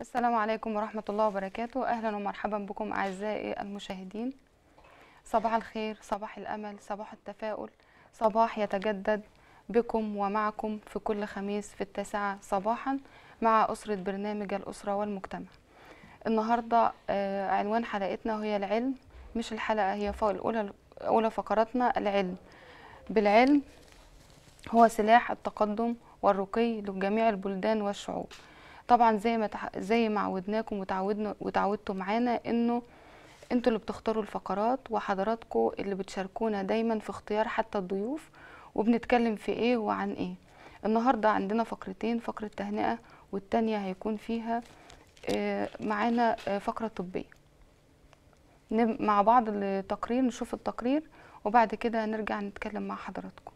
السلام عليكم ورحمة الله وبركاته أهلا ومرحبا بكم أعزائي المشاهدين صباح الخير صباح الأمل صباح التفاؤل صباح يتجدد بكم ومعكم في كل خميس في التاسعة صباحا مع أسرة برنامج الأسرة والمجتمع النهاردة آه، عنوان حلقتنا هي العلم مش الحلقة هي فوق الأولى أولى فقراتنا العلم بالعلم هو سلاح التقدم والرقي لجميع البلدان والشعوب طبعا زي ما تح... زي ما عودناكم وتعودنا وتعودتوا معانا انه انتوا اللي بتختاروا الفقرات وحضراتكم اللي بتشاركونا دايما في اختيار حتى الضيوف وبنتكلم في ايه وعن ايه النهارده عندنا فقرتين فقره تهنئه والتانية هيكون فيها آه، معانا آه، فقره طبيه نب- مع بعض التقرير نشوف التقرير وبعد كده هنرجع نتكلم مع حضراتكم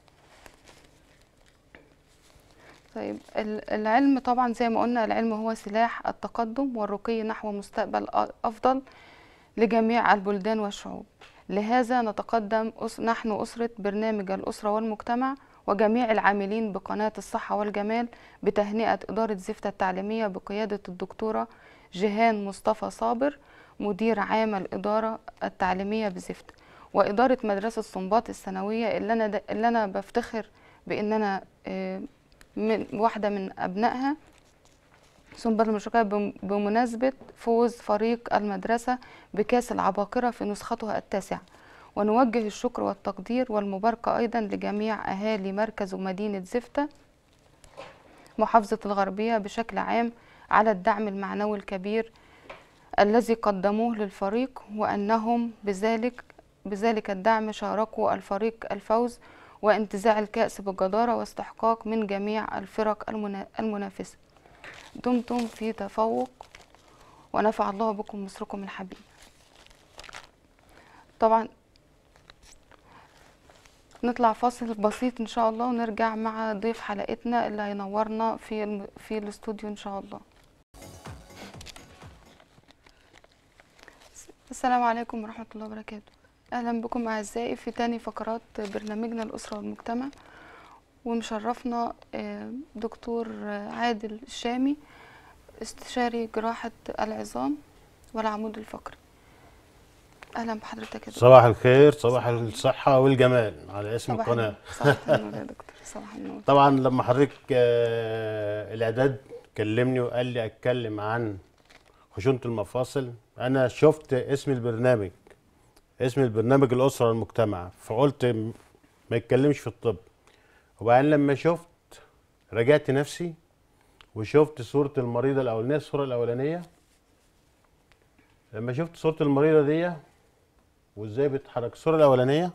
طيب ال- العلم طبعا زي ما قلنا العلم هو سلاح التقدم والرقي نحو مستقبل أ- أفضل لجميع البلدان والشعوب لهذا نتقدم أس نحن أسرة برنامج الأسرة والمجتمع وجميع العاملين بقناة الصحة والجمال بتهنئة إدارة زفتة التعليمية بقيادة الدكتورة جيهان مصطفى صابر مدير عام الإدارة التعليمية بزفتة وإدارة مدرسة صنباط الثانوية اللي أنا د- اللي أنا بفتخر بإن أنا آه، من واحدة من أبنائها صنباط المشرقية بم- بمناسبة فوز فريق المدرسة بكأس العباقرة في نسختها التاسعة ونوجه الشكر والتقدير والمباركة أيضا لجميع أهالي مركز ومدينة زفتة محافظة الغربية بشكل عام على الدعم المعنوي الكبير الذي قدموه للفريق وأنهم بذلك بذلك الدعم شاركوا الفريق الفوز وانتزاع الكأس بجدارة واستحقاق من جميع الفرق المنا- المنافسة دمتم في تفوق ونفع الله بكم مصركم الحبيب طبعا نطلع فاصل بسيط ان شاء الله ونرجع مع ضيف حلقتنا اللي هينورنا في الم... في الاستوديو ان شاء الله السلام عليكم ورحمة الله وبركاته أهلا بكم أعزائي في تاني فقرات برنامجنا الأسرة والمجتمع ومشرفنا آه، دكتور آه، عادل الشامي استشاري جراحة العظام والعمود الفقري أهلا بحضرتك يا دكتور صباح الخير صباح الصحة والجمال على اسم صباح القناة النور. صباح النور يا دكتور صباح النور طبعا لما حضرتك آه، الإعداد كلمني وقال لي أتكلم عن خشونة المفاصل أنا شفت اسم البرنامج اسم البرنامج الأسرة والمجتمع فقلت م- ما يتكلمش في الطب وبعدين لما شفت رجعت نفسي وشفت صورة المريضة الأولانية الصورة الأولانية لما شفت صورة المريضة دي وازاي بتتحرك الصورة الأولانية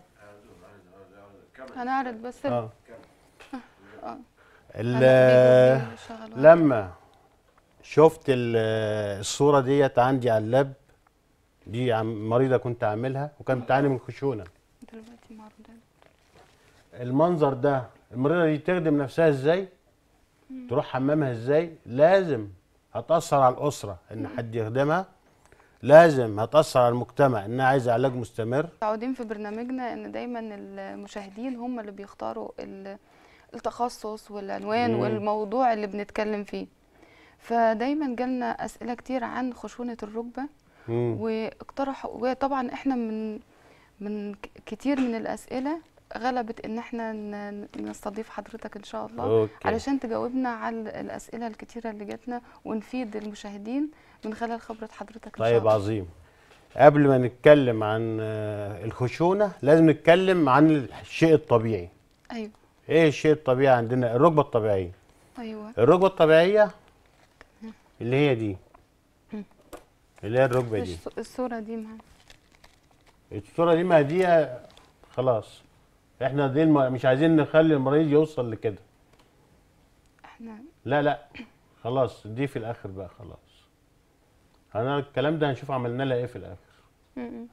هنعرض بس ال- اه آه. ال- هنعرض بيجوا بيشغلوها. لما شفت ال- الصورة ديت عندي على اللاب دي عم- مريضة كنت عاملها وكانت بتعاني من خشونة دلوقتي معروضة المنظر ده المريضة دي تخدم نفسها ازاي تروح حمامها ازاي لازم هتأثر على الأسرة إن حد يخدمها لازم هتأثر على المجتمع إنها عايزة علاج مستمر متعودين في برنامجنا ان دايما المشاهدين هم اللي بيختاروا ال- التخصص والعنوان مم. والموضوع اللي بنتكلم فيه فدايما جالنا اسئله كتير عن خشونه الركبه مم. واقترحوا وطبعا احنا من من ك- كتير من الاسئله غلبت ان احنا ن- نستضيف حضرتك ان شاء الله أوكي. علشان تجاوبنا على الاسئله الكتيره اللي جاتنا ونفيد المشاهدين من خلال خبره حضرتك ان شاء طيب الله عظيم قبل ما نتكلم عن آه، الخشونة لازم نتكلم عن الشيء الطبيعي ايوه ايه الشيء الطبيعي عندنا الركبة الطبيعية ايوه الركبة الطبيعية اللي هي دي اللي هي الركبة دي الص- الصوره دي معانا الصورة دي ما دي خلاص احنا دي الم... مش عايزين نخلي المريض يوصل لكده احنا لا لا خلاص دي في الاخر بقى خلاص انا الكلام ده هنشوف عملنا لها ايه في الاخر م-م.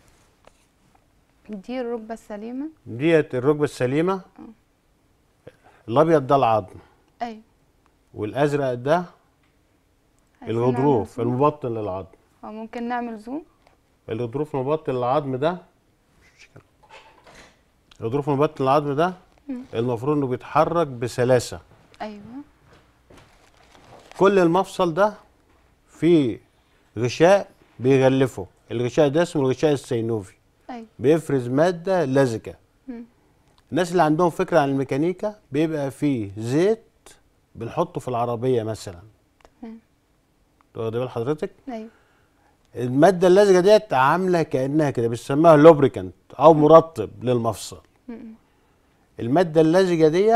دي الركبة السليمة ديت الركبة السليمة الابيض ده العظم أيوة والازرق ده عايزين الغضروف نعمل زوم؟ المبطن للعظم أو ممكن نعمل زوم الغضروف المبطن للعظم ده مش مشكلة الغضروف المبطن للعظم ده المفروض انه بيتحرك بسلاسة أيوة كل المفصل ده في غشاء بيغلفه الغشاء ده اسمه الغشاء السينوفي ايوه بيفرز ماده لزجه مم. الناس اللي عندهم فكره عن الميكانيكا بيبقى فيه زيت بنحطه في العربيه مثلا تمام. واخد بال حضرتك ايوه الماده اللزجه ديت عامله كانها كده بيسموها لوبريكانت او مرطب للمفصل مم. الماده اللزجه دي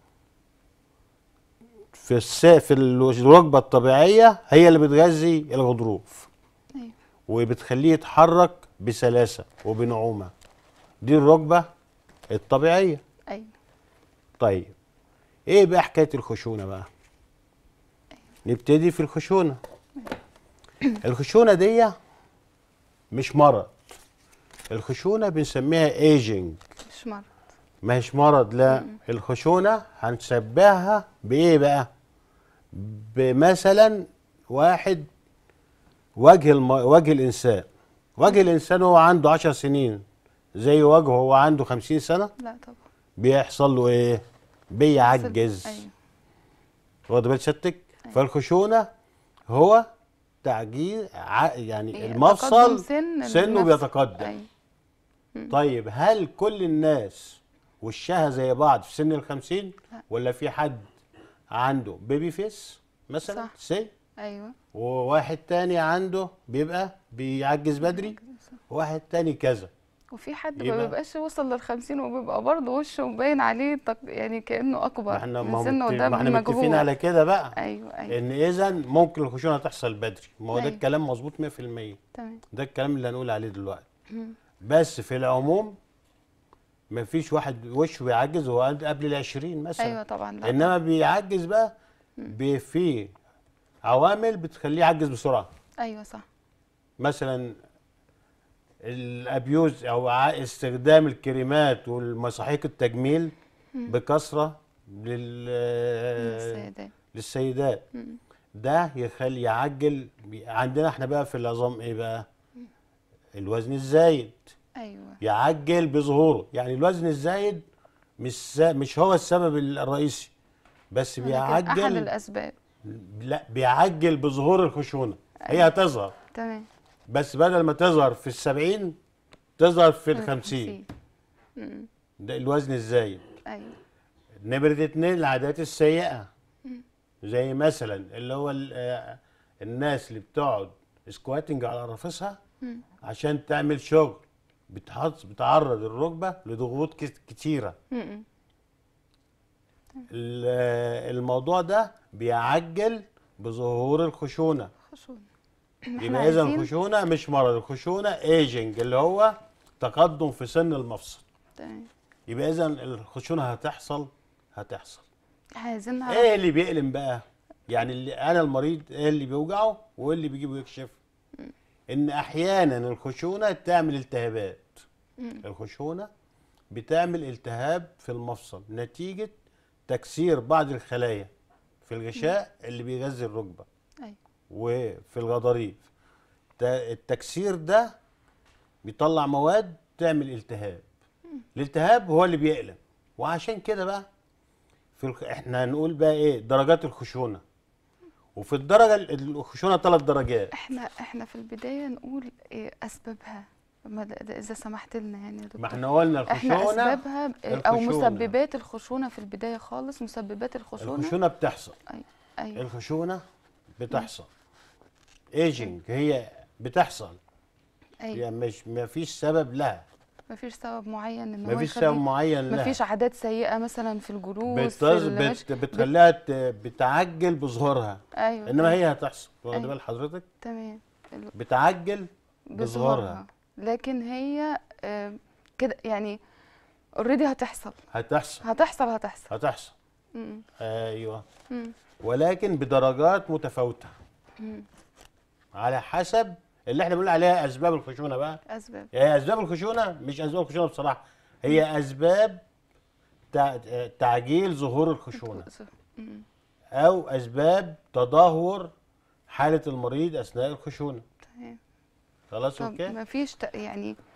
في الس... في الوجبه الطبيعيه هي اللي بتغذي الغضروف ايوه وبتخليه يتحرك بسلاسه وبنعومه دي الركبه الطبيعيه ايوه طيب ايه بقى حكايه الخشونه بقى نبتدي في الخشونه الخشونه دي مش مرض الخشونه بنسميها ايجنج مش مرض ما هيش مرض لا الخشونه هنشبهها بايه بقى بمثلا واحد وجه الم... وجه الانسان وجه الانسان هو عنده عشر سنين زي وجهه هو عنده خمسين سنه لا طبعا بيحصل له ايه بيعجز ايوه واخد بال سيادتك فالخشونه هو تعجيز ع... يعني إيه، المفصل تقدم سن سنه النفس. بيتقدم ايوه طيب هل كل الناس وشها زي بعض في سن الخمسين لا. ولا في حد عنده بيبي فيس مثلا صح. سي ايوه وواحد تاني عنده بيبقى بيعجز بدري وواحد تاني كذا وفي حد يبقى- ما بيبقاش وصل للخمسين وبيبقى برضه وشه باين عليه تق... يعني كأنه أكبر ما احنا من ما, سنه مت... وده ما احنا متفقين مجهول. على كده بقى أيوه أيوه ان اذا ممكن الخشونه تحصل بدري ما هو ده أيوة. الكلام مظبوط 100% تمام ده الكلام اللي هنقول عليه دلوقتي مم. بس في العموم ما فيش واحد وشه بيعجز وهو قبل العشرين مثلا أيوه طبعا لا انما بيعجز بقى بي- في عوامل بتخليه يعجز بسرعه أيوه صح مثلا الابيوز او ع- استخدام الكريمات والمساحيق التجميل بكثره لل السيدات للسيدات مم. ده يخلي يعجل بي- عندنا احنا بقى في العظام ايه بقى الوزن الزايد أيوه يعجل بظهوره يعني الوزن الزايد مش س- مش هو السبب الرئيسي بس ولكن أحد بيعجل الأسباب لا بيعجل بظهور الخشونه هي هتظهر تمام بس بدل ما تظهر في السبعين تظهر في الخمسين مم. ده الوزن الزايد أيوه نمرة اتنين العادات السيئة زي مثلا اللي هو ال- آه، الناس اللي بتقعد سكواتنج على رافسها مم. عشان تعمل شغل بتحط بتعرض الركبة لضغوط كت- كتيرة مم. ال- آه، الموضوع ده بيعجل بظهور الخشونة خشونة إحنا يبقى إذا عايزين- الخشونة مش مرض الخشونة ايجنج اللي هو تقدم في سن المفصل تمام يبقى إذا الخشونة هتحصل هتحصل عايزين نعرف ايه اللي بيألم بقى يعني اللي انا المريض ايه اللي بيوجعه وايه اللي بيجيبه يكشف ان احيانا الخشونه تعمل التهابات مم. الخشونه بتعمل التهاب في المفصل نتيجه تكسير بعض الخلايا في الغشاء اللي بيغذي الركبه أيوه وفي الغضاريف ت- التكسير ده بيطلع مواد تعمل التهاب الالتهاب هو اللي بيألم وعشان كده بقى في الخ... احنا هنقول بقى ايه درجات الخشونه وفي الدرجه ال- الخشونه ثلاث درجات احنا احنا في البداية نقول إيه أسبابها ما ده- ده إذا سمحت لنا يعني يا ما دكتور احنا قلنا احنا الخشونه اسبابها ب- او الخشونة. مسببات الخشونه في البدايه خالص مسببات الخشونه الخشونه بتحصل ايوه ايوه الخشونه بتحصل ايجنج هي بتحصل ايوه يعني مش ما فيش سبب لها مفيش سبب معين ان ما هو فيش يخلي سبب معين لها مفيش عادات سيئه مثلا في الجلوس في بتز... المشي. بت... بتخليها ت... بتعجل بظهورها ايوه انما أيوة. هي هتحصل واخد أيوة. بال حضرتك تمام ال- بتعجل بظهورها بظهورها لكن هي آه، كده يعني اوريدي هتحصل هتحصل هتحصل هتحصل هتحصل مم. ايوه مم. ولكن بدرجات متفاوته مم. على حسب اللي احنا بنقول عليها اسباب الخشونه بقى اسباب هي اسباب الخشونه مش اسباب الخشونه بصراحه هي اسباب تع... تعجيل ظهور الخشونه مم. او اسباب تدهور حاله المريض اثناء الخشونه تمام خلاص طب اوكي مفيش ت- يعني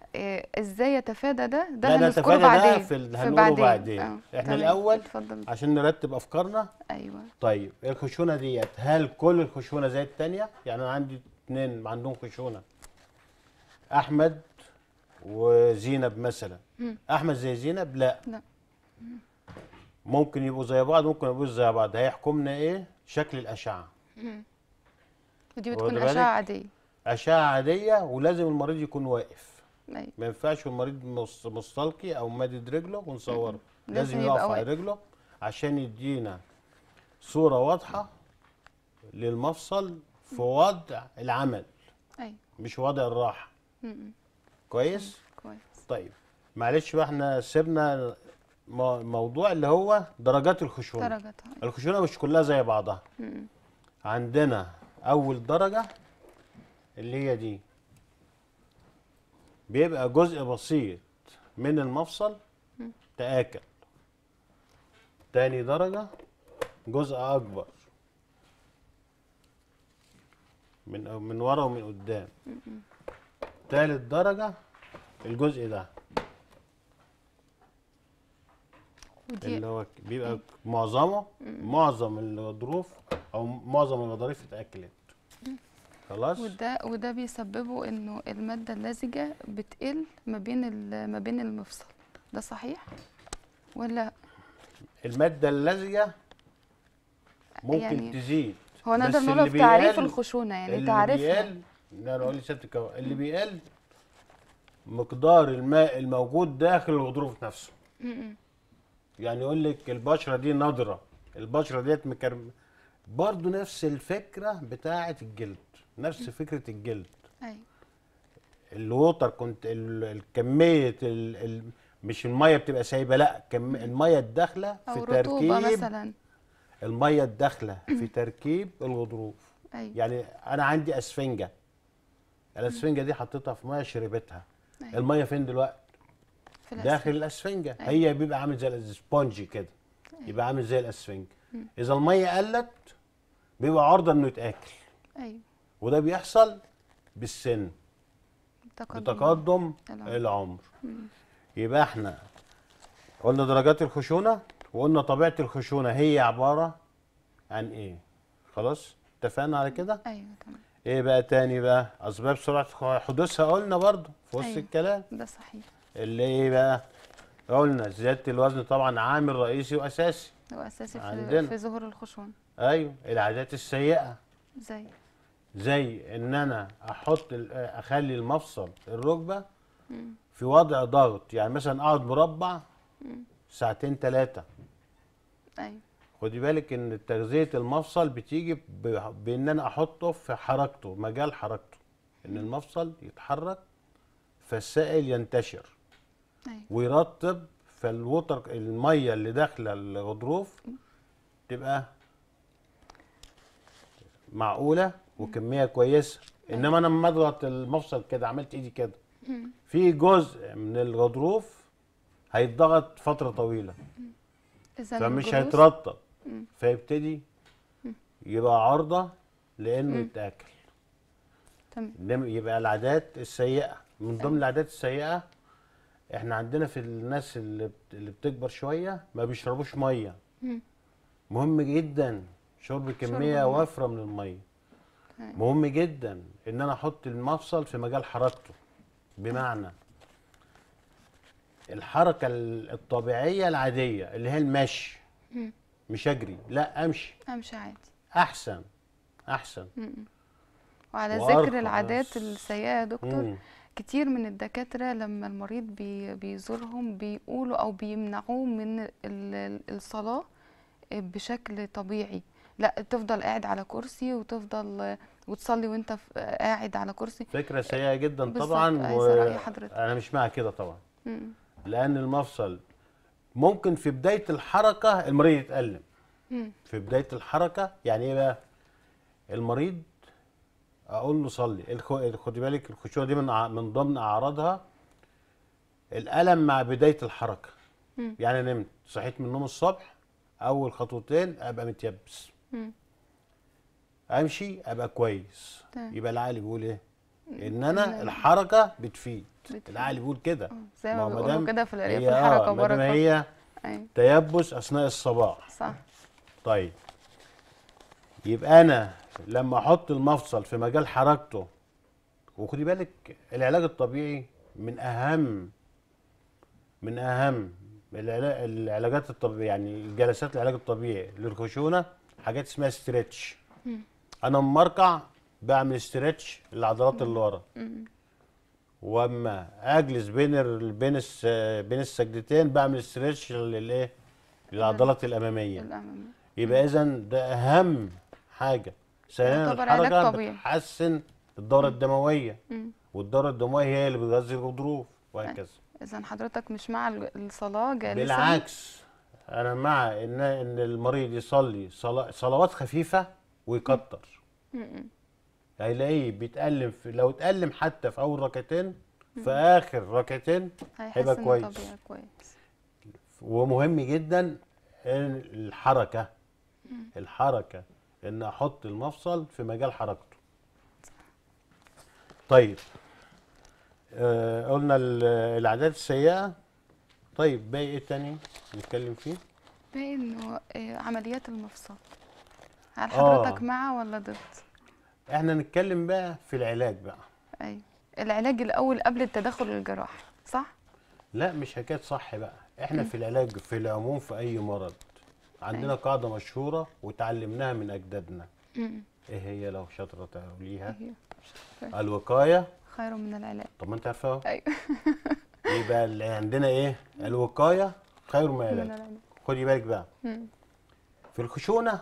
إيه ازاي يتفادى ده ده لا ده هنذكره نتفادى ده بعدين في ال- هنقوله بعدين. آه، إحنا تمام. الأول اتفضل عشان نرتب افكارنا ايوه طيب الخشونه ديت هل كل الخشونه زي التانية يعني انا عندي اتنين عندهم خشونه احمد وزينب مثلا مم. احمد زي زينب لا لا. ممكن يبقوا زي بعض ممكن يبقوا زي بعض هيحكمنا ايه شكل الاشعه ودي واخد بتكون بالك؟ اشعه عاديه اشعه عاديه ولازم المريض يكون واقف ايوه ما ينفعش المريض مس- مستلقي او مادد رجله ونصوره لازم لازم يبقى يقف على واقف. رجله عشان يدينا صوره واضحه للمفصل في وضع العمل ايوه مش وضع الراحه م-م. كويس كويس طيب معلش بقى احنا سيبنا مو- موضوع اللي هو درجات الخشونه درجتها الخشونه مش كلها زي بعضها م-م. عندنا اول درجه اللي هي دي بيبقى جزء بسيط من المفصل تآكل تاني درجة جزء أكبر من من ورا ومن قدام تالت درجة الجزء ده ودي اللي هو بيبقى معظمه معظم الظروف أو معظم الغضاريف اتأكلت خلاص وده وده بيسببه انه الماده اللزجه بتقل ما بين ال- ما بين المفصل ده صحيح ولا المادة اللزجة ممكن يعني تزيد هو بس نقدر اللي نقول في تعريف بيقل- الخشونه يعني اللي تعريفها بيقل لا انا اقول لسيادتك أهو، اللي بيقل مقدار الماء الموجود داخل الغضروف نفسه م-م. يعني يقول لك البشره دي نضره البشره ديت مكرم برضه نفس الفكره بتاعه الجلد نفس فكره الجلد ايوه الووتر كنت ال- الكميه ال ال مش الميه بتبقى سايبه لا كم الميه الداخله في او رطوبه تركيب مثلا الميه الداخله في تركيب الغضروف ايوه يعني انا عندي اسفنجه الاسفنجه دي حطيتها في ميه شربتها أيوة. الميه فين دلوقتي في داخل الأسفل. الاسفنجه أيوة. هي بيبقى عامل زي الاسبونج كده يبقى عامل زي الاسفنجه اذا الميه قلت بيبقى عرضه انه يتاكل ايوه وده بيحصل بالسن تقدم بتقدم العمر. العمر يبقى احنا قلنا درجات الخشونه وقلنا طبيعه الخشونه هي عباره عن ايه خلاص اتفقنا على كده ايوه تمام ايه بقى تاني بقى اسباب سرعه حدوثها قلنا برضو في وسط أيوة. الكلام ده صحيح اللي ايه بقى قلنا زياده الوزن طبعا عامل رئيسي واساسي هو اساسي في, عندنا. في ظهور الخشونه ايوه العادات السيئه زي زي ان انا احط ال- اخلي المفصل الركبه في وضع ضغط يعني مثلا اقعد مربع ساعتين ثلاثه ايوه خدي بالك ان تغذيه المفصل بتيجي ب- بان انا احطه في حركته مجال حركته ان المفصل يتحرك فالسائل ينتشر ايوه ويرطب فالوتر الميه اللي داخله الغضروف تبقى معقوله وكميه كويسه انما انا لما اضغط المفصل كده عملت ايدي كده في جزء من الغضروف هيتضغط فتره طويله اذا فمش الجلوس- هيترطب فيبتدي يبقى عرضه لانه يتاكل تمام إنما يبقى العادات السيئه من ضمن العادات السيئه احنا عندنا في الناس اللي بت- اللي بتكبر شويه ما بيشربوش ميه مم. مهم جدا شرب كميه المية. وافره من الميه أيوة. مهم جدا ان انا احط المفصل في مجال حركته بمعنى الحركه ال- الطبيعيه العاديه اللي هي المشي مم. مش اجري لا امشي امشي عادي احسن احسن وعلى وأرخص. ذكر العادات السيئه يا دكتور مم. كتير من الدكاترة لما المريض بي بيزورهم بيقولوا أو بيمنعوه من ال- ال- الصلاة بشكل طبيعي لا تفضل قاعد على كرسي وتفضل وتصلي وانت ف- قاعد على كرسي فكره سيئه جدا بالظبط، طبعا عايزة رأي حضرتك. انا مش مع كده طبعا مم. لان المفصل ممكن في بدايه الحركه المريض يتالم مم. في بدايه الحركه يعني ايه بقى المريض اقول له صلي الخ- خدي بالك الخشوع دي من أع- من ضمن اعراضها الالم مع بدايه الحركه مم. يعني نمت صحيت من النوم الصبح اول خطوتين ابقى متيبس مم. امشي ابقى كويس تمام. يبقى العقل بيقول ايه ان إن انا أنا- الحركه بتفيد بتفيد. العقل بيقول كده زي ما ما هو بيقولوا مادام كده في الارياف هي الحركه اه ما دام بركه هي ايوه تيبس اثناء الصباح صح طيب يبقى انا لما احط المفصل في مجال حركته وخدي بالك العلاج الطبيعي من اهم من اهم العلا- العلاجات الطبيعيه يعني جلسات العلاج الطبيعي للخشونه حاجات اسمها ستريتش انا مركع بعمل ستريتش للعضلات اللي ورا واما اجلس بين ال... بين الس... بين السجدتين بعمل ستريتش للايه للعضلات الاماميه الامامي يبقى اذا ده اهم حاجه ثانيا يعتبر علاج الحركه طبيعي. بتحسن الدوره الدمويه مم. والدوره الدمويه هي اللي بتغذي الغضروف وهكذا اذا حضرتك مش مع ال- الصلاه جالسا بالعكس انا مع ان ان المريض يصلي صلا- صلوات خفيفه ويكتر م-م. هيلاقيه بيتألم في لو اتألم حتى في اول ركعتين في اخر ركعتين هيبقى هيحسن كويس. الطبيعه كويس ومهم جدا إن الحركه الحركه ان احط المفصل في مجال حركته طيب آه قلنا ال- العادات السيئه طيب باقي ايه تاني نتكلم فيه باقي انه آه، عمليات المفصل هل آه. حضرتك مع ولا ضد احنا نتكلم بقى في العلاج بقى ايوه العلاج الاول قبل التدخل الجراحي صح لا مش حكايه صح بقى احنا في العلاج في العموم في اي مرض عندنا قاعده مشهوره وتعلمناها من اجدادنا م-م. ايه هي لو شاطره تقوليها أيوة. الوقايه خير من العلاج طب ما انت عارفه ايوه يبقى اللي عندنا ايه الوقايه خير من من العلاج العلاج خدي بالك بقى م. في الخشونه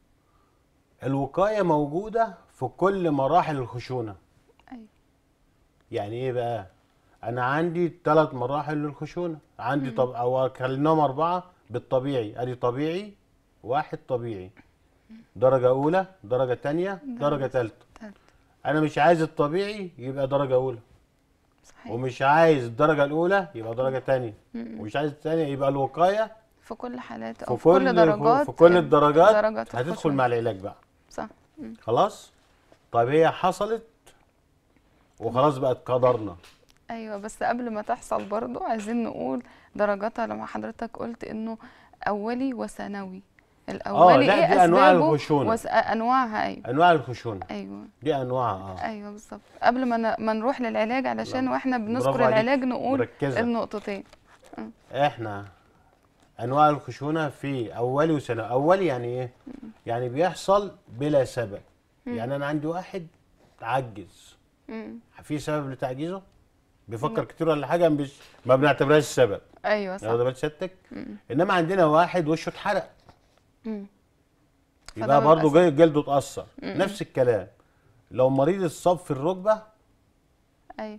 الوقايه موجوده في كل مراحل الخشونه ايوه يعني ايه بقى انا عندي ثلاث مراحل للخشونه عندي طب او خليناهم اربعه بالطبيعي ادي طبيعي واحد طبيعي درجه اولى درجه تانية درجه ثالثه تالت. انا مش عايز الطبيعي يبقى درجه اولى صحيح ومش عايز الدرجه الاولى يبقى درجه تانية م-م. ومش عايز الثانيه يبقى الوقايه في كل حالات في او في كل كل درجات في كل الدرجات درجات هتدخل الخشونة. مع العلاج بقى صح م. خلاص طيب هي حصلت وخلاص بقت قدرنا ايوه بس قبل ما تحصل برضو عايزين نقول درجاتها لما حضرتك قلت انه اولي وثانوي الاولي لا، ايه دي أنواع اسبابه الخشونة. وس... انواعها ايوه انواع الخشونه ايوه دي انواعها اه ايوه بالظبط قبل ما ن... ما نروح للعلاج علشان لا. واحنا برافو بنذكر عليك. العلاج نقول مركزة. النقطتين احنا انواع الخشونه في اولي وثانوي اولي يعني ايه يعني بيحصل بلا سبب يعني انا عندي واحد عجز مم. في سبب لتعجيزه بيفكر كتير ولا حاجه مش ما بنعتبرهاش سبب ايوه صح واخد بال سيادتك مم. انما عندنا واحد وشه اتحرق مم. فده يبقى برضه بيبقى جل- جلده اتاثر نفس الكلام لو مريض اتصاب في الركبه ايوه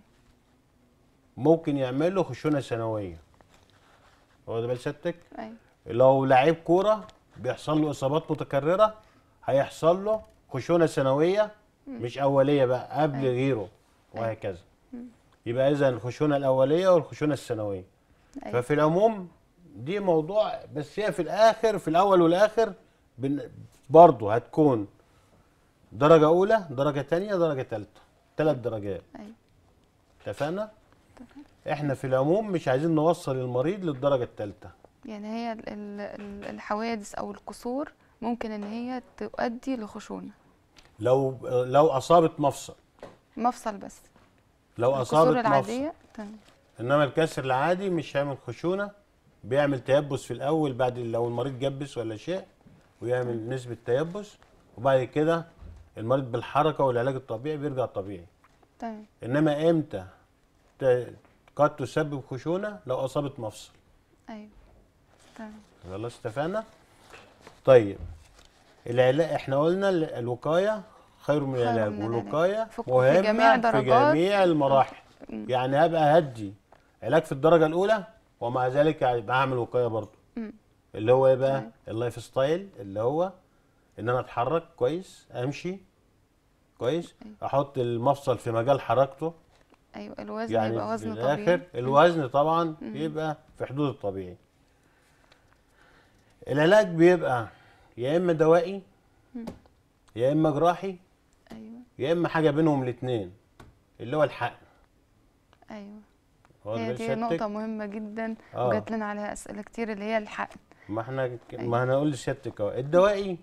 ممكن يعمل له خشونه ثانويه واخد بال سيادتك ايوه لو لعيب كوره بيحصل له اصابات متكرره هيحصل له خشونه ثانويه مش اوليه بقى قبل أيوة. غيره وهكذا يبقى اذا الخشونه الاوليه والخشونه الثانويه ايوه ففي العموم دي موضوع بس هي في الاخر في الاول والاخر بن- برضه هتكون درجه اولى درجه تانية درجه ثالثه ثلاث درجات ايوه اتفقنا احنا في العموم مش عايزين نوصل المريض للدرجه الثالثه يعني هي ال- ال- ال- الحوادث او الكسور ممكن ان هي تؤدي لخشونه لو لو اصابت مفصل مفصل بس لو الكسور اصابت مفصل العاديه تمام انما الكسر العادي مش هيعمل خشونه بيعمل تيبس في الاول بعد لو المريض جبس ولا شيء ويعمل نسبه تيبس وبعد كده المريض بالحركه والعلاج الطبيعي بيرجع طبيعي تمام انما امتى ت- قد تسبب خشونه لو اصابت مفصل ايوه تمام خلاص اتفقنا طيب العلاج احنا قلنا ال- الوقايه خير من خير العلاج من العلاج. والوقايه في- في مهمه جميع في درجات- جميع المراحل مم. يعني هبقى هدي علاج في الدرجه الاولى ومع ذلك هيبقى هعمل وقايه برضه مم. اللي هو ايه بقى تمام. اللايف ستايل اللي هو ان انا اتحرك كويس امشي كويس احط المفصل في مجال حركته ايوه الوزن يعني يبقى في وزن الاخر طبيعي الوزن طبعا يبقى في حدود الطبيعي العلاج بيبقى يا اما دوائي يا اما جراحي ايوه يا اما حاجه بينهم الاثنين اللي هو الحقن ايوه واخد هي بال دي سيادتك؟ نقطة مهمة جدا آه. وجات لنا عليها أسئلة كتير اللي هي الحقن ما احنا ك- ما انا اقول لسيادتك اهو الدوائي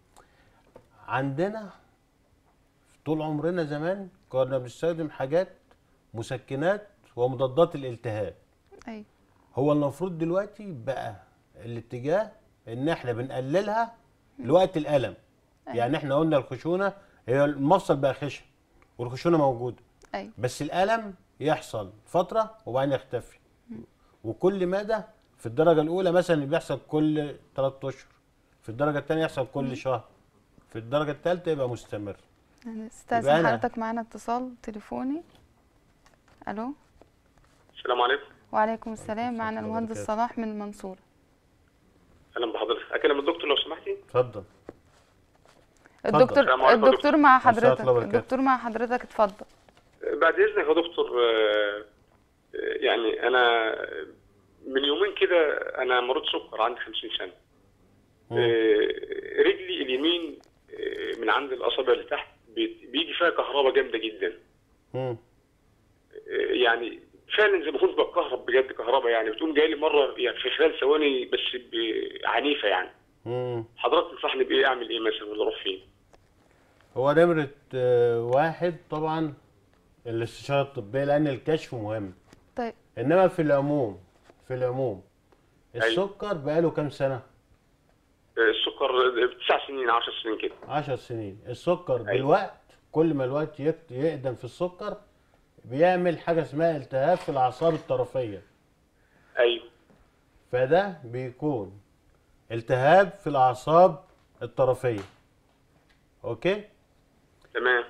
عندنا طول عمرنا زمان كنا بنستخدم حاجات مسكنات ومضادات الالتهاب أيوة هو المفروض دلوقتي بقى الاتجاه ان احنا بنقللها لوقت الالم يعني احنا قلنا الخشونه هي المفصل بقى خشن والخشونه موجوده أيوة بس الالم يحصل فتره وبعدين يختفي وكل مدى في الدرجه الاولى مثلا بيحصل كل 3 اشهر في الدرجه الثانيه يحصل كل شهر في الدرجه الثالثه يبقى مستمر يعني يبقى استاذن أنا- حضرتك معانا اتصال تليفوني ألو السلام عليكم وعليكم السلام معانا الله المهندس وبركاته. صلاح من المنصورة اهلا بحضرتك اكلم الدكتور لو سمحتي اتفضل الدكتور السلام عليكم الدكتور مع ورحمة الله حضرتك وبركاته. الدكتور مع حضرتك اتفضل بعد اذنك يا دكتور آه، آه، يعني انا من يومين كده انا مريض سكر عندي 50 سنه مم. آه، رجلي اليمين آه، من عند الاصابع اللي تحت بي- بيجي فيها كهرباء جامده جدا مم. آه، يعني فعلا زي ما كنت بتكهرب بجد كهرباء يعني بتقوم جاي لي مره يعني في خلال ثواني بس ب- عنيفه يعني مم. حضرتك تنصحني بايه اعمل ايه مثلا ولا اروح فين؟ هو نمرة آه، واحد طبعا الاستشارة الطبية لأن الكشف مهم طيب إنما في العموم في العموم أيوة. السكر بقاله كام سنة؟ آه، السكر تسع سنين 10 سنين كده عشر سنين السكر بالوقت كل ما الوقت يك- يقدم في السكر بيعمل حاجة اسمها التهاب في الأعصاب الطرفية ايوه فده بيكون التهاب في الأعصاب الطرفية أوكي؟ تمام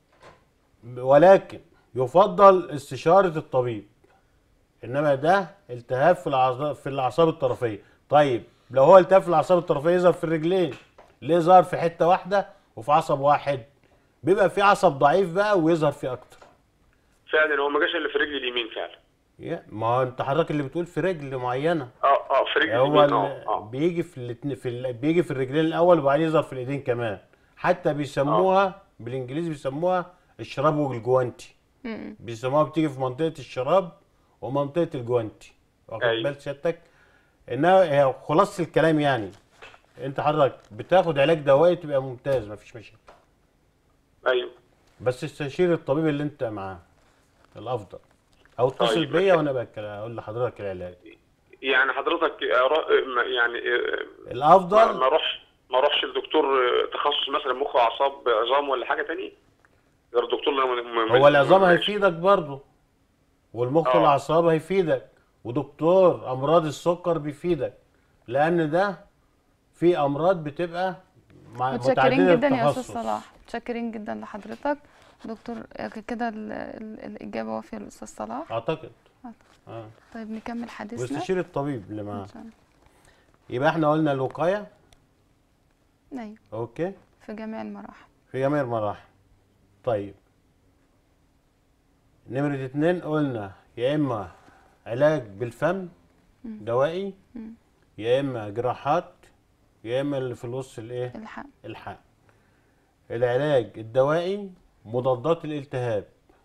ولكن يفضل استشارة الطبيب انما ده التهاب في الاعصاب في الاعصاب الطرفيه طيب لو هو التهاب في الاعصاب الطرفيه يظهر في الرجلين ليه ظهر في حته واحده وفي عصب واحد بيبقى في عصب ضعيف بقى ويظهر فيه اكتر فعلا هو ما جاش الا في رجلي اليمين فعلا يا- ما هو انت حضرتك اللي بتقول في رجل معينه اه اه في رجلي هو اليمين ال- اه اه بيجي في الاتنين في ال- بيجي في الرجلين الاول وبعدين يظهر في الايدين كمان حتى بيسموها بالانجليزي بيسموها الشراب والجوانتي م- بيسموها بتيجي في منطقه الشراب ومنطقه الجوانتي واخد أيوة. بال سيادتك انها هي خلاصه الكلام يعني انت حضرتك بتاخد علاج دوائي تبقى ممتاز مفيش مشاكل ايوه بس استشير الطبيب اللي انت معاه الافضل او اتصل طيب. بيا وانا بك- اقول لحضرتك العلاج يعني حضرتك أرا- ما- يعني آه، ما الافضل ما اروحش ما اروحش لدكتور آه، تخصص مثلا مخ واعصاب عظام ولا حاجه تانية غير الدكتور اللي أنا م- م- هو العظام م- هيفيدك برضه والمخ آه. والاعصاب هيفيدك ودكتور امراض السكر بيفيدك لان ده في امراض بتبقى مع- متشكرين متعدده جدا يا استاذ التخصص. صلاح متشكرين جدا لحضرتك دكتور آه، كده ال- ال- الاجابه وافيه للاستاذ صلاح اعتقد اه طيب نكمل حديثنا واستشير الطبيب اللي معاه إن شاء الله. يبقى احنا قلنا الوقايه ايوه اوكي في جميع المراحل في جميع المراحل طيب نمرة اتنين قلنا يا اما علاج بالفم دوائي يا اما جراحات يا اما اللي في الوسط الايه الحق الحقن العلاج الدوائي مضادات الالتهاب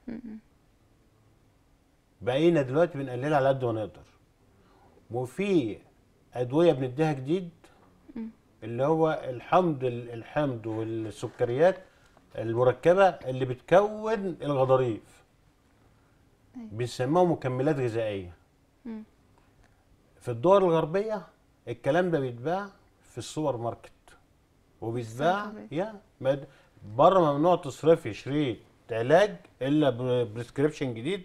بقينا دلوقتي بنقللها على قد ما نقدر وفي ادويه بنديها جديد اللي هو الحمض الحمض والسكريات المركبه اللي بتكون الغضاريف بنسميها مكملات غذائيه في الدول الغربيه الكلام ده بيتباع في السوبر ماركت وبيتباع السوبر يا مد- بره ممنوع تصرفي شريط علاج الا بريسكريبشن جديد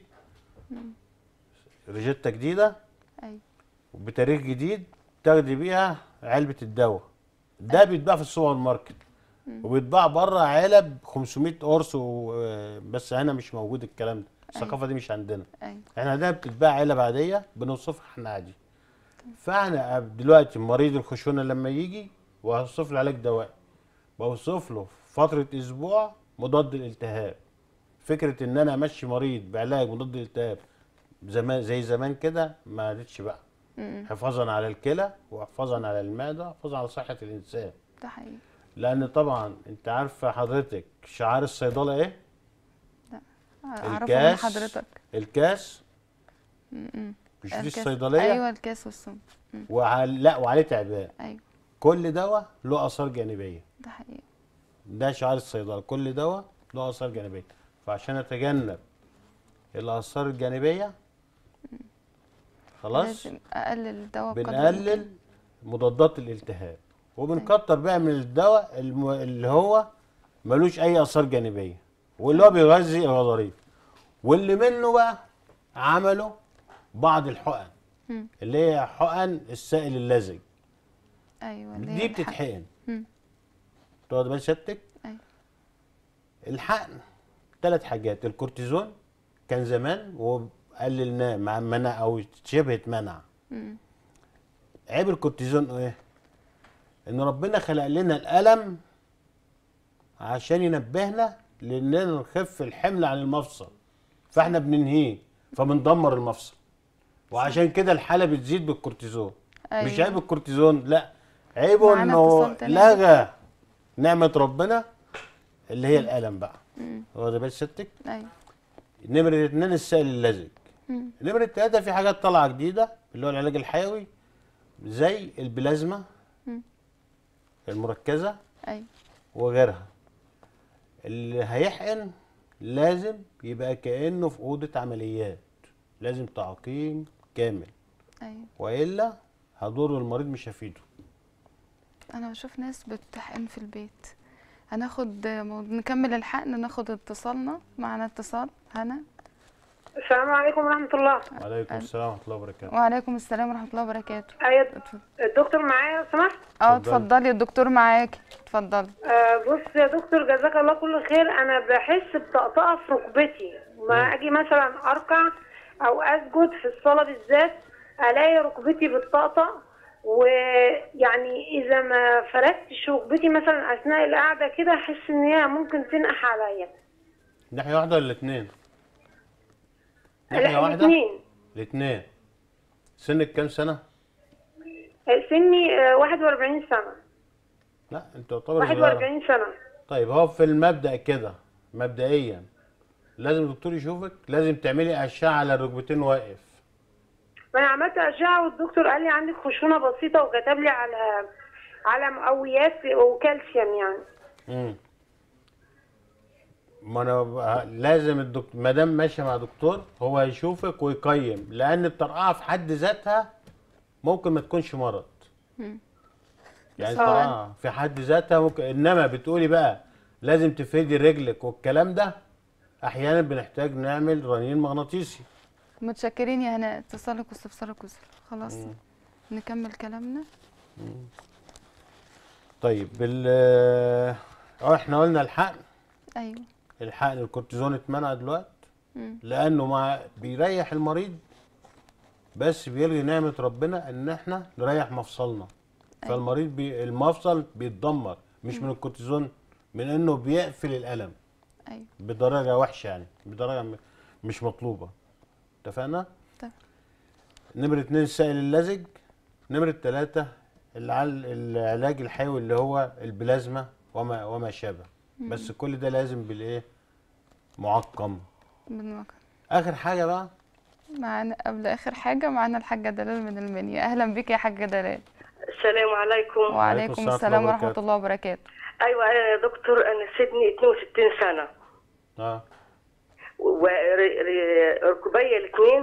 ريجيتا جديده ايوه بتاريخ جديد تاخدي بيها علبه الدواء ده بيتباع في السوبر ماركت وبيتباع بره علب 500 قرص و- بس هنا مش موجود الكلام ده الثقافه دي مش عندنا ايوه احنا ده بتتباع علب عاديه بنوصفها احنا عادي فاحنا دلوقتي مريض الخشونه لما يجي وهوصف له علاج دوائي بوصف له فتره اسبوع مضاد الالتهاب فكره ان انا امشي مريض بعلاج مضاد الالتهاب زمان زي زمان كده ما عادتش بقى م- حفاظا على الكلى وحفاظا على المعده وحفاظا على صحه الانسان ده حقيقي لان طبعا انت عارفه حضرتك شعار الصيدله ايه اعرفه من الكاس حضرتك الكاس م- مش في الكاس- الصيدليه ايوه الكاس والسم وعلى لا وعليه تعبان ايوه كل دواء له اثار جانبيه ده حقيقي ده شعار الصيدله كل دواء له اثار جانبيه فعشان اتجنب الاثار الجانبيه خلاص لازم اقلل الدواء بقدر بنقلل الإمكان. مضادات الالتهاب وبنكتر بقى من الدواء الم- اللي هو ملوش اي اثار جانبيه واللي هو بيغذي الغضاريف واللي منه بقى عملوا بعض الحقن مم. اللي هي حقن السائل اللزج ايوه اللي هي دي الحق- بتتحقن مم. تقعد بال سيادتك أيوة. الحقن ثلاث حاجات الكورتيزون كان زمان وقللناه مع منع او شبه اتمنع مم. عيب الكورتيزون ايه ان ربنا خلق لنا الالم عشان ينبهنا لاننا نخف الحمل عن المفصل فاحنا بننهيه فبندمر المفصل وعشان كده الحاله بتزيد بالكورتيزون مش أيوة. عيب الكورتيزون لا عيبه معانا انه اتصال تاني. لغى نعمه ربنا اللي هي الالم بقى مم. هو ده بال ستك ايوه نمرة اتنين السائل اللزج مم. نمرة تلاتة في حاجات طالعة جديدة اللي هو العلاج الحيوي زي البلازما مم. المركزة ايوه وغيرها اللي هيحقن لازم يبقى كأنه في أوضة عمليات لازم تعقيم كامل ايوه وإلا هضر المريض مش هفيده انا بشوف ناس بتحقن في البيت هناخد مو- نكمل الحقن ناخد اتصالنا معنا اتصال هنا السلام عليكم ورحمة الله وعليكم السلام ورحمة الله وبركاته وعليكم السلام ورحمه الله وبركاته أيوة اتفضل. الدكتور معايا لو سمحت اه اتفضلي. اتفضلي الدكتور معاكي اتفضلي آه بص يا دكتور جزاك الله كل خير أنا بحس بطقطقة في ركبتي ما أجي مثلا أركع أو أسجد في الصلاة بالذات ألاقي ركبتي بتطقطق ويعني إذا ما فردتش ركبتي مثلا أثناء القعدة كده أحس إن هي ممكن تنقح عليا ناحية واحدة ولا الاتنين؟ ناحية لا واحدة؟ الاثنين الاتنين سنك كام سنة؟ سني آه 41 سنة لا انت تعتبر صغيرة 41 سنة طيب هو في المبدأ كده مبدئيا لازم الدكتور يشوفك لازم تعملي أشعة على الركبتين واقف ما انا عملت اشعه والدكتور قال لي عندك خشونه بسيطه وكتب لي على على مقويات وكالسيوم يعني امم ما انا بقى- لازم الدكتور ما دام ماشيه مع دكتور هو هيشوفك ويقيم لان الطرقعه في حد ذاتها ممكن ما تكونش مرض مم. يعني بس هو- الطرقعه في حد ذاتها ممكن انما بتقولي بقى لازم تفردي رجلك والكلام ده احيانا بنحتاج نعمل رنين مغناطيسي متشكرين يا هناء اتصالك واستفسارك وصل خلاص نكمل كلامنا طيب بال اه احنا قلنا الحقن ايوه الحقن الكورتيزون اتمنع دلوقتي مم. لانه مع بيريح المريض بس بيلغي نعمه ربنا ان احنا نريح مفصلنا أيوة. فالمريض بي المفصل بيتدمر مش من الكورتيزون من انه بيقفل الالم ايوه بدرجه وحشه يعني بدرجه م- مش مطلوبه اتفقنا طيب. نمرة اتنين السائل اللزج نمرة تلاتة العل... العلاج الحيوي اللي هو البلازما وما وما شابه بس كل ده لازم بالايه معقم بالمكان اخر حاجه بقى معانا قبل اخر حاجه معانا الحاجه دلال من المنيا اهلا بيك يا حاجه دلال السلام عليكم وعليكم السلام السلام ورحمة ورحمه وبركاته. الله وبركاته ايوه يا دكتور انا سني 62 سنه اه وركبي الاثنين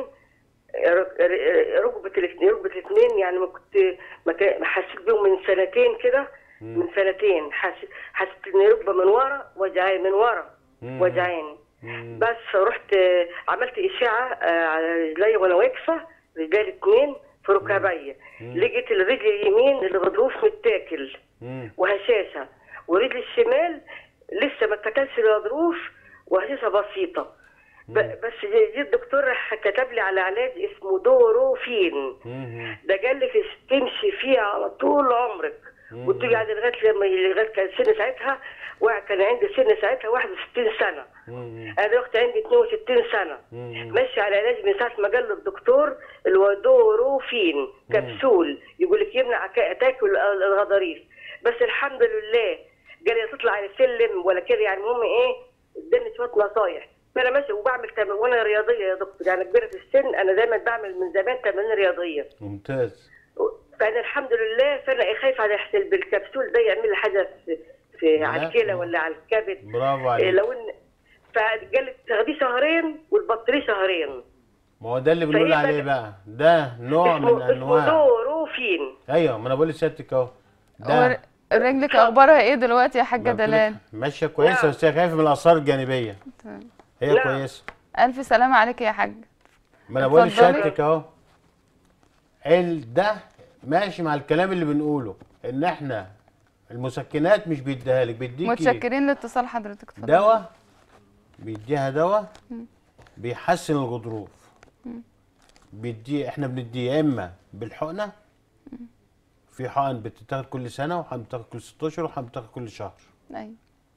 ركبة الاثنين ركبة الاثنين يعني ما كنت ما كان- حسيت بيهم من سنتين كده من سنتين حسيت حسيت ان ركبة من ورا وجعاني من ورا مم. وجعاني مم. بس رحت آه، عملت اشاعه آه، على رجلي وانا واقفه رجال اتنين في ركبي لقيت الرجل اليمين الغضروف متاكل مم. وهشاشه ورجل الشمال لسه ما اتكلش الغضروف وهشاشه بسيطه ب- بس جه الدكتور راح كتب لي على علاج اسمه دوروفين مم. ده قال لي تمشي فيه على طول عمرك مم. قلت له يعني لغايه لما لغايه كان سن ساعتها واحد كان عندي سن ساعتها 61 سنه مم. انا دلوقتي عندي 62 سنه مم. ماشي على علاج من ساعه ما قال له الدكتور اللي هو دوروفين كبسول يقول لك يمنع ك- تاكل الغضاريف بس الحمد لله قال لي تطلع على السلم ولا كده يعني المهم ايه اداني شويه نصايح فانا ماشي وبعمل تمرين وانا رياضيه يا دكتور يعني كبيره في السن انا دايما بعمل من زمان تمارين رياضيه ممتاز فانا الحمد لله فانا إيه خايفه على يحصل بالكبسول ده يعمل لي حاجه في, في لا. على الكلى ولا على الكبد برافو إيه عليك لو ان فقالت تاخديه شهرين والبطاريه شهرين ما هو ده اللي بنقول فإيه عليه بقى- بقى ده نوع من اسمه اسمه انواع دوروفين ايوه ما انا بقول لسيادتك اهو ور- ده رجلك اخبارها ايه دلوقتي يا حاجه ما قلت لك دلال ماشيه كويسه نعم. بس هي خايفه من الاثار الجانبيه تمام. هي نعم. كويسه الف سلامه عليك يا حاج ما انا بقول اتفضلي. لسيادتك اهو ال ده ماشي مع الكلام اللي بنقوله ان احنا المسكنات مش بيديها لك بيديكي متشكرين لاتصال حضرتك اتفضل دواء بيديها دواء بيحسن الغضروف بيدي احنا بنديه يا اما بالحقنه في حقن بتتاخد كل سنه وحقن بتتاخد كل ست اشهر وحقن بتتاخد كل شهر ايوه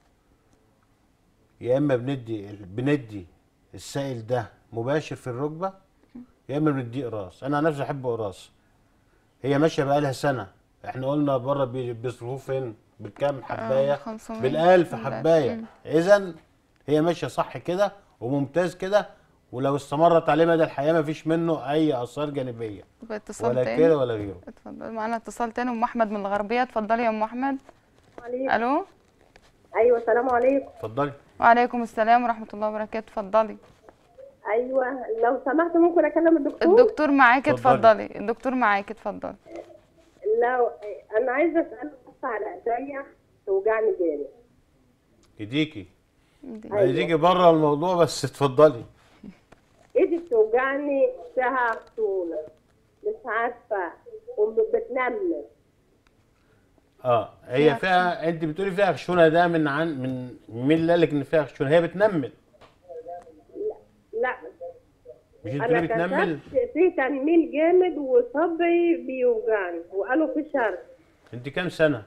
يا اما بندي بندي السائل ده مباشر في الركبه يا اما بنديه قراص انا عن نفسي احب قراص هي ماشيه بقالها سنه احنا قلنا بره بي- بيصرفوه فين بالكام حبايه 500. بالالف بالألف. حبايه مم. اذا هي ماشيه صح كده وممتاز كده ولو استمرت عليه مدى الحياه ما فيش منه اي اثار جانبيه باتصال ولا تاني كده ولا غيره اتفضل معانا اتصال تاني ام احمد من الغربيه اتفضلي يا ام احمد عليكم. الو ايوه السلام عليكم اتفضلي وعليكم السلام ورحمه الله وبركاته اتفضلي ايوه لو سمحت ممكن اكلم الدكتور الدكتور معاكي اتفضلي. اتفضلي الدكتور معاكي اتفضلي لو انا عايزه اسال بس على ايديا توجعني جامد ايديكي دي. أيوة. ايديكي بره الموضوع بس اتفضلي ايدي بتوجعني فيها خشونه مش عارفه وبتنمل اه هي فيها انت بتقولي فيها خشونه ده من عن من مين اللي قال لك ان فيها خشونه هي بتنمل لا مش انت انا بتقولي بتنمل كتبت في تنميل جامد وصبعي بيوجعني وقالوا في شرق انت كام سنه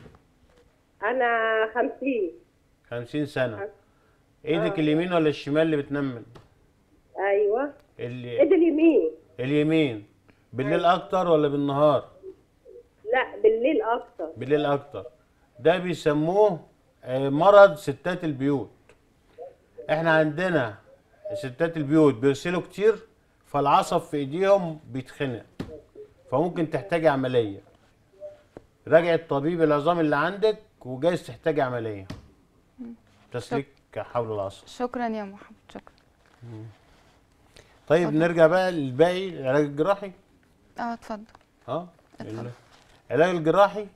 انا خمسين 50 سنه ايدك اليمين ولا الشمال اللي بتنمل ايوه اللي ايدي اليمين اليمين بالليل اكتر ولا بالنهار لا بالليل اكتر بالليل اكتر ده بيسموه آه، مرض ستات البيوت احنا عندنا ستات البيوت بيغسلوا كتير فالعصب في ايديهم بيتخنق فممكن تحتاجي عمليه راجع الطبيب العظام اللي عندك وجايز تحتاجي عمليه تسليك حول العصب شكرا يا محمد شكرا طيب نرجع بقى للباقي العلاج الجراحي اه اتفضل اه اتفضل. العلاج الجراحي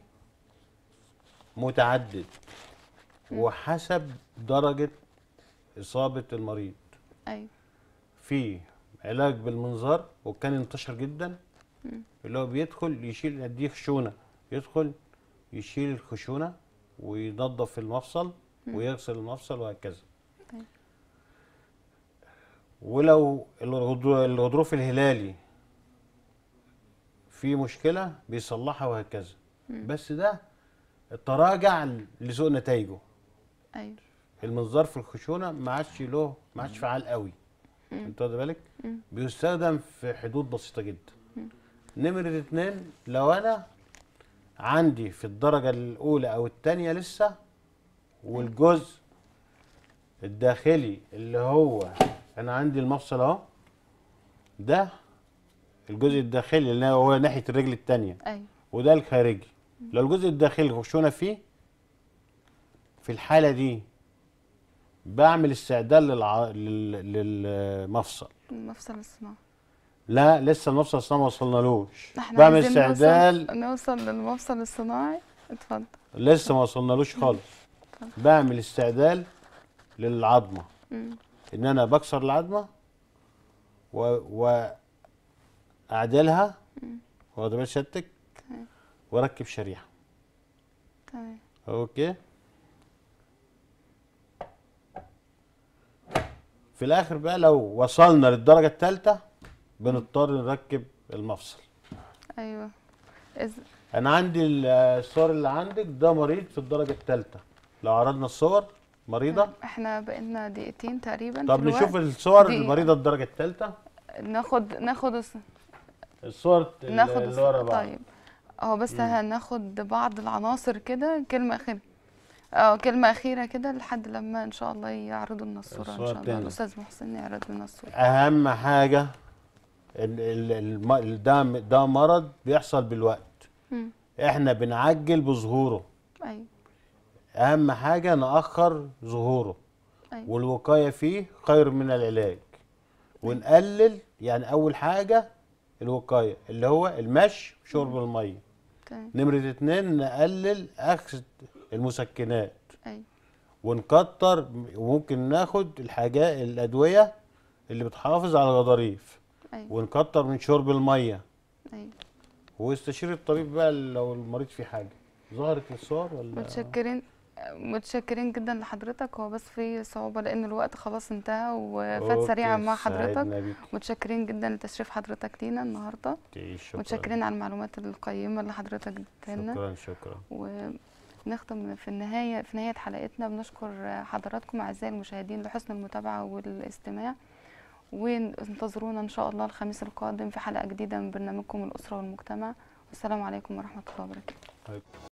متعدد وحسب درجة إصابة المريض ايوه في علاج بالمنظار وكان انتشر جدا اللي هو بيدخل يشيل يديه خشونة يدخل يشيل الخشونة وينظف المفصل ويغسل المفصل وهكذا طيب. ولو الغضو- الغضروف الهلالي في مشكلة بيصلحها وهكذا بس ده تراجع لسوء نتائجه ايوه المنظار في الخشونه ما عادش له ما عادش فعال قوي انت واخد بالك بيستخدم في حدود بسيطه جدا نمره اتنين لو انا عندي في الدرجه الاولى او الثانيه لسه والجزء الداخلي اللي هو انا عندي المفصل اهو ده الجزء الداخلي اللي هو ناحيه الرجل الثانيه ايوه وده الخارجي لو الجزء الداخلي خشونه فيه في الحالة دي بعمل استعداد للع... لل... للمفصل المفصل الصناعي لا لسه المفصل اصلا ما وصلنالوش احنا بعمل عايزين استعداد نوصل, نوصل للمفصل الصناعي اتفضل لسه ما وصلنالوش خالص بعمل استعداد للعظمة مم. ان انا بكسر العظمة و, و... اعدلها واخد بال سيادتك واركب شريحة تمام اوكي في الاخر بقى لو وصلنا للدرجه الثالثه بنضطر نركب المفصل ايوه إز... انا عندي ال- الصور اللي عندك ده مريض في الدرجه الثالثه لو عرضنا الصور مريضه احنا بقينا دقيقتين تقريبا طب في الوقت. نشوف الصور دقيقة. المريضه الدرجه الثالثه ناخد ناخد الص... الصور ال- ناخد اللي ورا الص... بعض طيب هو بس هناخد بعض العناصر كده كلمة أخيرة اه كلمة أخيرة كده لحد لما إن شاء الله يعرضوا لنا الصورة إن الصورة شاء الله التانية. الأستاذ محسن يعرض لنا الصورة اهم حاجه ال- ال- الم- ال- ده ده مرض بيحصل بالوقت مم. احنا بنعجل بظهوره أيوة اهم حاجه ناخر ظهوره أيوة والوقايه فيه خير من العلاج ونقلل يعني اول حاجه الوقايه اللي هو المشي وشرب الميه تمام نمرة اتنين نقلل اخذ المسكنات أيوة ونكتر وممكن ناخد الحاجات الادويه اللي بتحافظ على الغضاريف أيوة ونكتر من شرب الميه أيوة واستشير الطبيب بقى لو المريض في حاجه ظهرت الصور ولا متشكرين متشكرين جدا لحضرتك هو بس في صعوبة لأن الوقت خلاص انتهى وفات أوكي، سريعا مع حضرتك سعدنا بيك. متشكرين جدا لتشريف حضرتك لينا النهاردة تعيش، شكرا متشكرين على المعلومات القيمة اللي حضرتك اديتها لنا شكرا شكرا ونختم في النهاية في نهاية حلقتنا بنشكر حضراتكم أعزائي المشاهدين لحسن المتابعة والاستماع وانتظرونا إن شاء الله الخميس القادم في حلقة جديدة من برنامجكم الأسرة والمجتمع والسلام عليكم ورحمة الله وبركاته